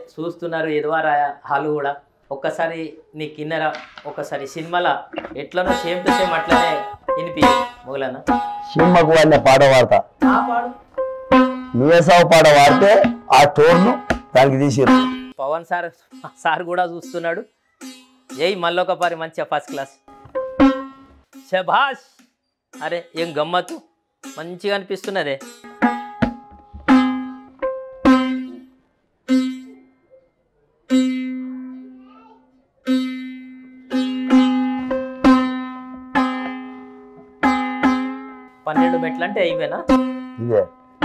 చూస్తున్నారు ఎదువారా హాలు కూడా ఒక్కసారి నీ కిన్నెర ఒకసారి సినిమాలో ఎట్లనో సేమ్ టు సేమ్ అట్లనే వినిపి మొగలన్న సినిమాకు వాడిన పాట వాడతా ఆ పాడు మీసావు పాట వాడితే ఆ టోర్ను దానికి తీసిరు పవన్ సార్ సార్ కూడా చూస్తున్నాడు ఏయ్ మళ్ళొక పారి మంచిగా ఫస్ట్ క్లాస్ శభాష్ అరే ఏం గమ్మత్తు మంచిగా అనిపిస్తున్నదే పన్నెండు మెట్లు అంటే అయిపోయినా ఇదే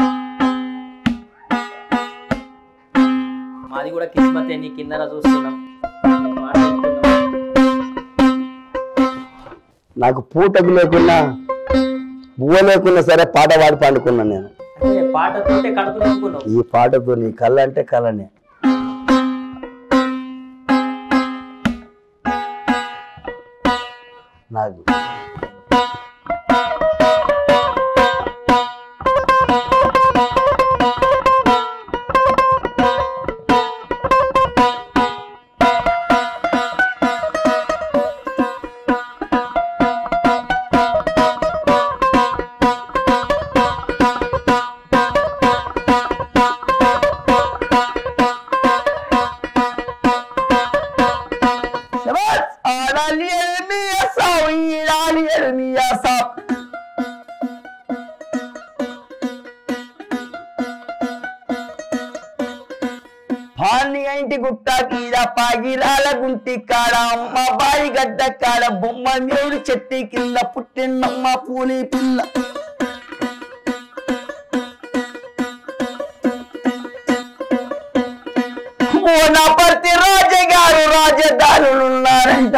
మాది కూడా కిస్మతే నీ కిందర చూస్తున్నాం నీ మాట వింటున్నాం. నాకు పూటకు లేకున్నా బువ్వ లేకున్నా సరే పాట పాడి పండుకున్నాను నేను అంటే పాటతోటే కడుపు నింపుకున్నావు ఈ పాటతో నీ కళ్ళ అంటే కళ్ళనే నాకు శబాష్! ఆడాలి ఎల్మి అసావు, ఈడాలి ఎల్మి అసావు. పాని ఇంటి గుట్ట కీడ పాగిరాల గుంటి కాడ అమ్మ బాయి గడ్డ కాడ బొమ్మ మేడు చెట్టి కింద పుట్టినమ్మ పూలి పిల్ల మోనపర్తి రాజగారు రాజధానులున్నారంట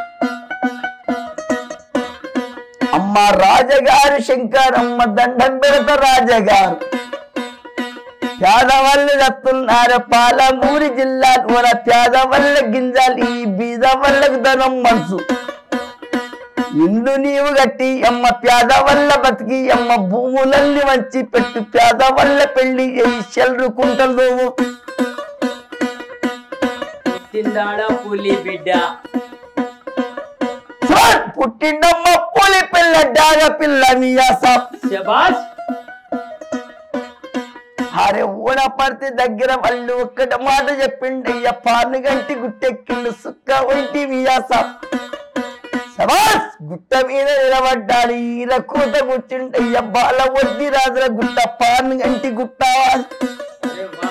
అమ్మ రాజగారు శంకరమ్మ దండం పెడత రాజగారు పేదవల్లి దత్తున్నారు పాలమూరి జిల్లా కూడా పేదవల్ల గింజాలు ఈ బీద వల్లకు ధనం మనసు ఇందు నీవు గట్టి అమ్మ పేదవల్ల బతికి అమ్మ భూములన్నీ వంచి పెట్టు పేదవల్ల పెళ్లి చేయి చెల్లుకుంటలు పుట్టిందాడ పులి బిడ్డ సార్ పుట్టిండమ్మ పులి పిల్ల డాగ పిల్ల నియాస శబాష్ అరే ఊడపడితే దగ్గర వాళ్ళు ఒక్కటి మాట చెప్పిండి అయ్య పాను గంటి గుట్టెక్కిండు సుక్క ఒంటి వియాస సబాస్ గుట్ట మీద నిలబడ్డాడు ఈర కూత కూర్చుంటే అయ్య బాల వద్ది రాజుల గుట్ట పాను గంటి గుట్ట అరే వా.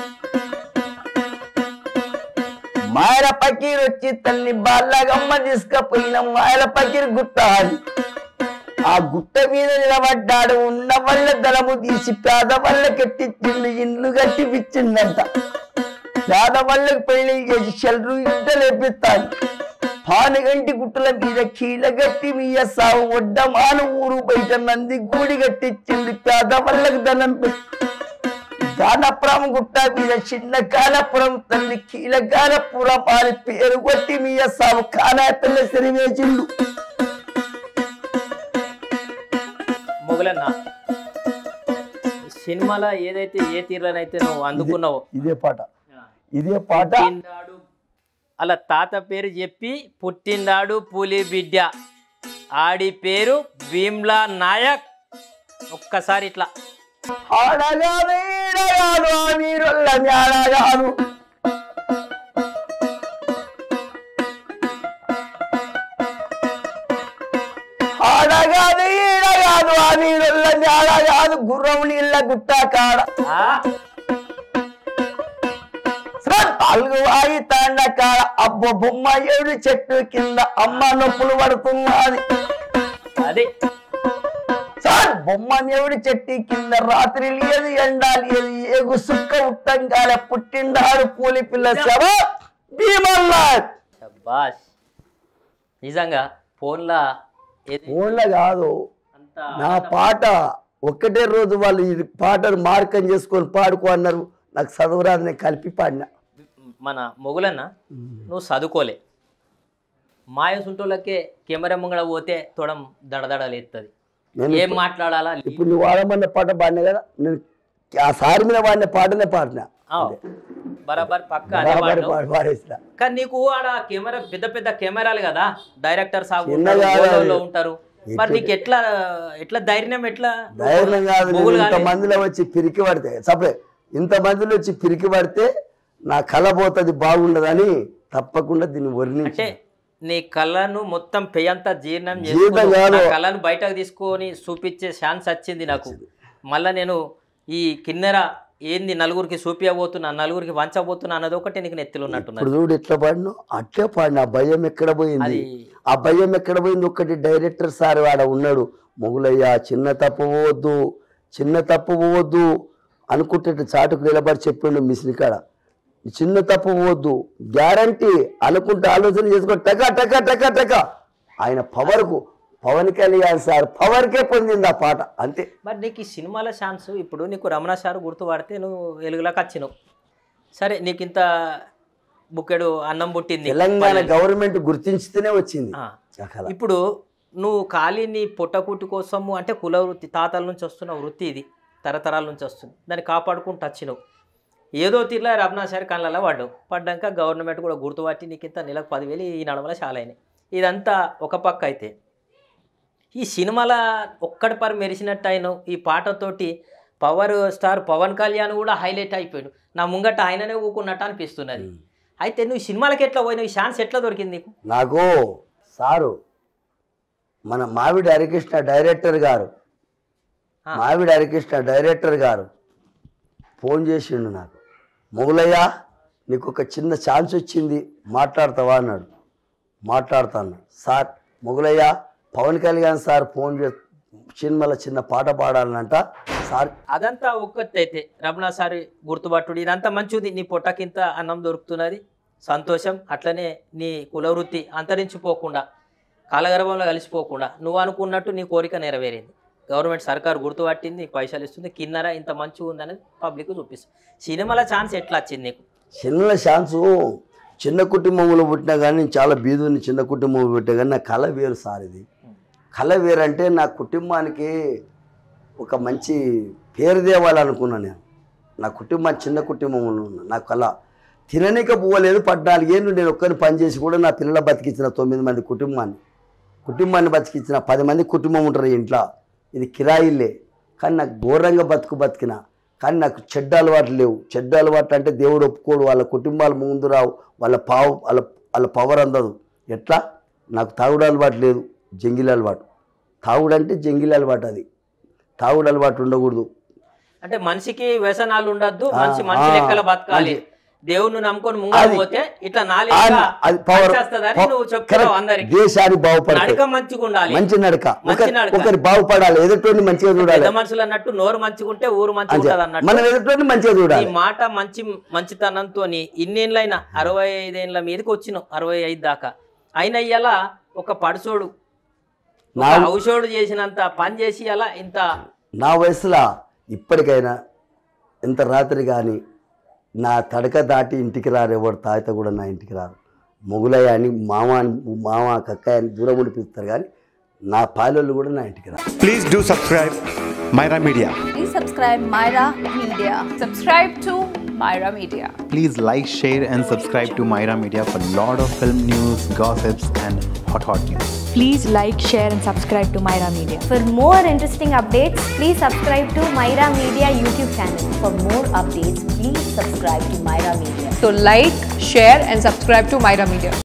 మాయల పకీర్ వచ్చి తల్లి బాలగమ్మ తీసుకపోయిన మాయల పకీర్ గుట్ట అది ఆ గుట్ట మీద నిలబడ్డాడు ఉన్న వల్ల దళము తీసి పేద వల్ల కట్టించిండు ఇల్లు కట్టి పిచ్చిందంట పేద వాళ్ళకి పెళ్లి చేసి చెల్లు ఇంట లేపిస్తాడు పానుగంటి గుట్టల మీద కీల గట్టి మీయ సాగు ఒడ్డమాను ఊరు బయట నంది గూడి కట్టించింది పేద వాళ్ళకి ధనం పెట్టి గానపురం గుట్ట మీద చిన్న కానపురం తల్లి కీల గానపురం వారి పేరు కొట్టి మీయ సాగు కానా పిల్ల సిరివేసిండు మొగలన్న సినిమాలో ఏదైతే ఏ తీరులోనైతే నువ్వు అందుకున్నావో ఇదే పాట ఇదే పాట పుట్టిందాడు అలా తాత పేరు చెప్పి పుట్టిందాడు పులి బిడ్డ ఆడి పేరు భీమ్లా నాయక్ ఒక్కసారి ఇట్లా ఆడగాను ఈడగాను ఆ నీరుల్ల మేడగాను ఆడగాను ఈడగాను ఆ నీరుల్ల మేడగాను గుర్రం నీళ్ళ గుట్ట కాడ ఆ, నాలుగు వాయి తాండ కాడ అబ్బ బొమ్మ ఏడు చెట్టు కింద అమ్మ నొప్పులు పడుతున్నది అది సార్ బొమ్మ దేవుడి చెట్టు కింద రాత్రి లేదు ఎండా లేదు ఏగు సుక్క ఉట్టంగాల పుట్టిండాడు పూలి పిల్ల శవ భీమల్లా శబాష్ నిజంగా ఫోన్లా ఏది- ఊళ్ళో కాదు అంత నా పాట ఒక్కటే రోజు వాళ్ళు ఈ పాటను మార్కం చేసుకొని పాడుకో అన్నారు నాకు చదువురాదు నేను కలిపి పాడినా మన మొగులన్న నువ్వు చదువుకోలే మాయ సుంటోళ్ళకే కెమెరా ముంగడ పోతే తొడం దడదడలేస్తుంది నేను ఏం మాట్లాడాలా ఇప్పుడు నువ్వు వాడమన్న పాట పాడినా కదా నేను ఆ సారి మీద వాడిన పాటనే పాడినా ఆ, బరాబర్ పక్క అదే బరాబర్ పాడినావు. పాడి పాడేసిన కానీ నీకు ఆడ కెమెరా పెద్ద పెద్ద కెమెరాలు కదా డైరెక్టర్ సాగు చిన్న ఉంటారు, కాదు గోడౌన్లో అది. ఉంటారు మరి నీకు ఎట్లా ఎట్లా ధైర్యం ఎట్లా ధైర్యం కాదు నేను మొగులు ఇంత కాలే? మందిలో వచ్చి పిరికి పడితే సపరే ఇంత మందిలో వచ్చి పిరికి పడితే నా కళ పోతుంది బాగుండదని తప్పకుండా దీన్ని అంటే వర్ణించి నీ కళను మొత్తం పెయ్యంతా జీర్ణం జీర్ణం చేసుకుని కాదు. నా కళను బయటకు తీసుకొని చూపించే ఛాన్స్ వచ్చింది నాకు మళ్ళా నేను ఈ కిన్నెర ఏంది నలుగురికి చూపించబోతున్నా నలుగురికి వంచబోతున్నా అన్నది ఒకటి నీకు నెత్తిలో ఉన్నట్టున్నది ఇప్పుడు చూడు ఎట్లా పాడినా అట్లే పాడిన ఆ భయం ఎక్కడ పోయింది అది ఆ భయం ఎక్కడ పోయింది ఒక్కటి డైరెక్టర్ సార్ ఆడ ఉన్నాడు మొగులయ్య చిన్న తప్పు పోవద్దు చిన్న తప్పు పోవద్దు అనుకుంటే చాటుకు నిలబడి చెప్పిండు మిస్ని కాడ చిన్న తప్పు పోవద్దు గ్యారంటీ అనుకుంటే ఆలోచన చేసుకో టక టక టక టక ఆయన పవర్కు పవన్ కళ్యాణ్ సార్ పవర్కే పొందింది ఆ పాట అంతే మరి నీకు ఈ సినిమాల ఛాన్స్ ఇప్పుడు నీకు రమణ సార్ గుర్తుపడితే నువ్వు వెలుగులోకి వచ్చినావు సరే నీకు ఇంత బుక్కెడు అన్నం పుట్టింది తెలంగాణ గవర్నమెంట్ గుర్తించితేనే వచ్చింది ఆ. ఆ కళ. ఇప్పుడు నువ్వు ఖాళీ నీ పుట్టకుట్టు కోసము అంటే కుల వృత్తి తాతల నుంచి వస్తున్న వృత్తి ఇది తరతరాల నుంచి వస్తుంది దాన్ని కాపాడుకుంటూ వచ్చినావు ఏదో తీరులో రమణాచారి కళ్ళలో పడ్డావు పడ్డాక గవర్నమెంట్ కూడా గుర్తుపట్టి నీకు ఇంత నెలకు పదివేలు ఈ నడవల చాలా అయినాయి ఇదంతా ఒక పక్క అయితే ఈ సినిమాల ఒక్కడి పరి మెరిసినట్టు ఆయన ఈ పాటతోటి పవర్ స్టార్ పవన్ కళ్యాణ్ కూడా హైలైట్ అయిపోయాడు నా ముంగట ఆయననే ఊకున్నట్టు అనిపిస్తున్నది అయితే నువ్వు ఈ సినిమాలకి ఎట్లా పోయినావు ఈ ఛాన్స్ ఎట్లా దొరికింది నీకు నాకు సారు మన మావిడి హరికృష్ణ డైరెక్టర్ గారు ఆ. మావిడి హరికృష్ణ డైరెక్టర్ గారు ఫోన్ చేసిండు నాకు మొగులయ్య నీకు ఒక చిన్న ఛాన్స్ వచ్చింది మాట్లాడతావా అన్నాడు మాట్లాడతాను sir Mogulaiah Pawan Kalyan sir phone చే సినిమాలో చిన్న పాట పాడాలనంట సార్ అదంతా ఒక్కటి అయితే రమణ సారి గుర్తుపట్టుడు ఇదంతా మంచిది నీ పొట్టకింత అన్నం దొరుకుతున్నది సంతోషం అట్లనే నీ కులవృత్తి అంతరించిపోకుండా కాలగర్భంలో కలిసిపోకుండా నువ్వు అనుకున్నట్టు నీ కోరిక నెరవేరింది గవర్నమెంట్ సర్కార్ గుర్తుపట్టింది నీకు పైసలు ఇస్తుంది కిన్నర ఇంత మంచిగా ఉందనేది పబ్లిక్ చూపిస్తుంది సినిమాల ఛాన్స్ ఎట్లా వచ్చింది నీకు చిన్న ఛాన్సు చిన్న కుటుంబంలో పుట్టినా కానీ నేను చాలా బీదుని చిన్న కుటుంబంలో పుట్టినా కానీ నా కళ వేరు సార్ ఇది కళ వేరంటే నా కుటుంబానికి ఒక మంచి పేరు తేవాలనుకున్నాను నేను నా కుటుంబం చిన్న కుటుంబంలో ఉన్న నా కళ తిననీక పోలేదు పద్నాలుగేళ్ళు నేను ఒక్కరిని పనిచేసి కూడా నా పిల్లల బతికించిన తొమ్మిది మంది కుటుంబాన్ని కుటుంబాన్ని బతికించిన పది మంది కుటుంబం ఉంటారు ఇంట్లో ఇది కిరాయిలే కానీ నాకు ఘోరంగా బతుకు బతికిన కానీ నాకు చెడ్డ అలవాట్లు లేవు చెడ్డ అలవాట్లు అంటే దేవుడు ఒప్పుకోడు వాళ్ళ కుటుంబాలు ముందు రావు వాళ్ళ పావు వాళ్ళ వాళ్ళ పవర్ అందదు ఎట్లా నాకు తాగుడు అలవాటు లేదు జంగిలి అలవాటు తాగుడు అంటే జంగిలి అలవాటు అది తాగుడు అలవాటు ఉండకూడదు అంటే మనిషికి వ్యసనాలు ఉండద్దు ఆ, మనిషి మనిషి ఆ, లెక్కల బతకాలి మంచి. దేవుణ్ణి నమ్ముకొని ముంగడు అది- పోతే ఇట్లా ఆ, నాలుగు అది పవర్ వస్తుందని నువ్వు చెప్తున్నావు అందరికి దేశాన్ని బాగుపడతాయి నడక మంచిగా ఉండాలి మంచి నడక మంచి ఒకరి- నడక. ఒకరి బాగుపడాలి ఎదుటి మంచిగా చూడాలి పెద్ద మనుషులు అన్నట్టు నోరు మంచిగుంటే ఊరు మంచిగా అంతే. ఉంటది అన్నట్టు మనం ఎదుటి మంచిగా ఈ చూడాలి మాట మంచి మంచితనంతో ఇన్నేళ్ళైనా అరవై ఐదేళ్ళ మీదకి వచ్చినావు అరవై ఐదు దాకా అయినా ఇయ్యాల ఒక పడుసోడు ఒక నా- ఔషోడు చేసినంత పని చేసి అలా ఇంత నా వయసులో ఇప్పటికైనా ఎంత రాత్రి కానీ నా తడక దాటి ఇంటికి రారు ఎవరు తాత కూడా నా ఇంటికి రారు మొగులయ్య అని మామ అని మామ కక్కయ్య అని దూరం ఉండిపిస్తారు కానీ నా పాలెళ్ళు కూడా నా ఇంటికి రారు Please do subscribe Myra Media. Please subscribe Myra Media. Subscribe to Myra Media. Please like, share, and subscribe to Myra Media for lot of film news, gossips, and hot hot news. Please like, share, and subscribe to Myra Media. For more interesting updates, please subscribe to Myra Media YouTube channel. For more updates, please subscribe to Myra Media. So like, share, and subscribe to Myra Media.